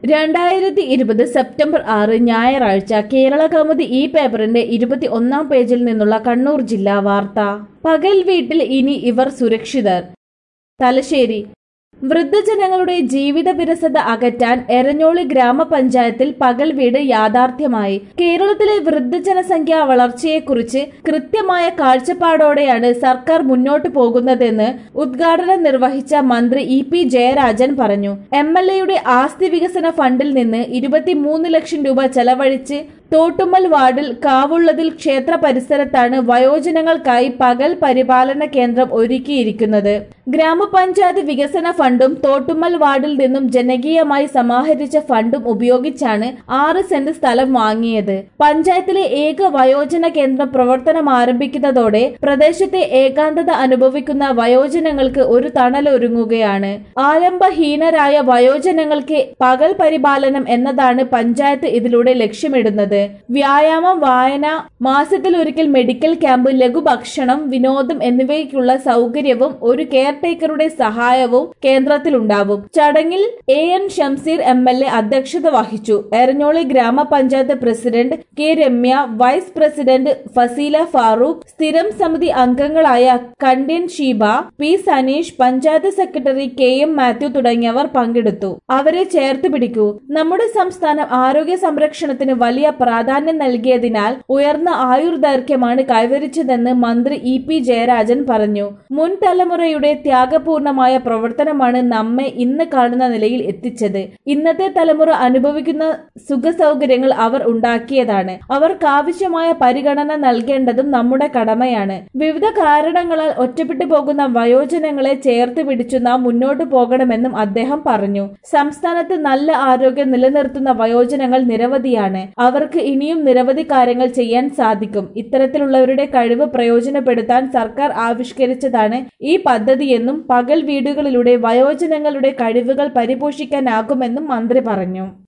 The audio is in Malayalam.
രണ്ടായിരത്തി ഇരുപത് സെപ്റ്റംബർ ആറ് ഞായറാഴ്ച കേരള കൗമുദി ഈ പേപ്പറിന്റെ ഇരുപത്തി ഒന്നാം പേജിൽ നിന്നുള്ള കണ്ണൂർ ജില്ലാ വാർത്ത പകൽ വീട്ടിൽ ഇനി ഇവർ സുരക്ഷിതർ തലശ്ശേരി വൃദ്ധജനങ്ങളുടെ ജീവിത വിരസത അകറ്റാൻ എരഞ്ഞോളി ഗ്രാമപഞ്ചായത്തിൽ പകൽ വീട് യാഥാർത്ഥ്യമായി കേരളത്തിലെ വൃദ്ധജനസംഖ്യാ വളർച്ചയെക്കുറിച്ച് കൃത്യമായ കാഴ്ചപ്പാടോടെയാണ് സർക്കാർ മുന്നോട്ടു പോകുന്നതെന്ന് ഉദ്ഘാടനം നിർവഹിച്ച മന്ത്രി ഇ പി ജയരാജൻ പറഞ്ഞു എം എൽ എയുടെ ആസ്തി വികസന ഫണ്ടിൽ നിന്ന് ഇരുപത്തിമൂന്ന് ലക്ഷം രൂപ ചെലവഴിച്ച് തോട്ടുമ്മൽ വാർഡിൽ കാവുള്ളതിൽ ക്ഷേത്ര പരിസരത്താണ് വയോജനങ്ങൾക്കായി പകൽ പരിപാലന കേന്ദ്രം ഒരുക്കിയിരിക്കുന്നത് ഗ്രാമപഞ്ചായത്ത് വികസന ഫണ്ടും തോട്ടുമ്മൽ വാർഡിൽ നിന്നും ജനകീയമായി സമാഹരിച്ച ഫണ്ടും ഉപയോഗിച്ചാണ് ആറ് സെന്റ് സ്ഥലം വാങ്ങിയത് പഞ്ചായത്തിലെ ഏക വയോജന കേന്ദ്രം പ്രവർത്തനം ആരംഭിക്കുന്നതോടെ പ്രദേശത്തെ ഏകാന്തത അനുഭവിക്കുന്ന വയോജനങ്ങൾക്ക് ഒരു തണലൊരുങ്ങുകയാണ് ആലംബഹീനരായ വയോജനങ്ങൾക്ക് പകൽ പരിപാലനം എന്നതാണ് പഞ്ചായത്ത് ഇതിലൂടെ ലക്ഷ്യമിടുന്നത് വ്യായാമം വായന മാസത്തിലൊരിക്കൽ മെഡിക്കൽ ക്യാമ്പ് ലഘുഭക്ഷണം വിനോദം എന്നിവയ്ക്കുള്ള സൗകര്യവും ഒരു കെയർടേക്കറുടെ സഹായവും കേന്ദ്രത്തിലുണ്ടാവും ചടങ്ങിൽ A N Shamseer M L A അധ്യക്ഷത വഹിച്ചു Eranholi Grama Panchayat president K Ramya vice president Faseela Farooq സ്ഥിരം സമിതി അംഗങ്ങളായ Kandyan Sheeba P Saneesh panchayat secretary K M Mathew തുടങ്ങിയവർ പങ്കെടുത്തു അവരെ ചേർത്ത് പിടിക്കൂ നമ്മുടെ സംസ്ഥാനം ആരോഗ്യ സംരക്ഷണത്തിന് വലിയ പ്രാധാന്യം നൽകിയതിനാൽ ഉയർന്ന ആയുർദൈർഘ്യമാണ് കൈവരിച്ചതെന്ന് മന്ത്രി ഇ പി ജയരാജൻ പറഞ്ഞു മുൻ തലമുറയുടെ ത്യാഗപൂർണമായ പ്രവർത്തനമാണ് നമ്മെ ഇന്ന് കാണുന്ന നിലയിൽ എത്തിച്ചത് ഇന്നത്തെ തലമുറ അനുഭവിക്കുന്ന സുഖസൗകര്യങ്ങൾ അവർ ഉണ്ടാക്കിയതാണ് അവർക്കാവശ്യമായ പരിഗണന നൽകേണ്ടതും നമ്മുടെ കടമയാണ് വിവിധ കാരണങ്ങളാൽ ഒറ്റപ്പെട്ടു പോകുന്ന വയോജനങ്ങളെ ചേർത്ത് പിടിച്ചു നാം മുന്നോട്ടു പോകണമെന്നും അദ്ദേഹം പറഞ്ഞു സംസ്ഥാനത്ത് നല്ല ആരോഗ്യം നിലനിർത്തുന്ന വയോജനങ്ങൾ നിരവധിയാണ് അവർക്ക് ഇനിയും നിരവധി കാര്യങ്ങൾ ചെയ്യാൻ സാധിക്കും ഇത്തരത്തിലുള്ളവരുടെ കഴിവ് പ്രയോജനപ്പെടുത്താൻ സർക്കാർ ആവിഷ്കരിച്ചതാണ് ഈ പദ്ധതിയെന്നും പകൽ വീടുകളിലൂടെ വയോജനങ്ങളുടെ കഴിവുകൾ പരിപോഷിക്കാനാകുമെന്നും മന്ത്രി പറഞ്ഞു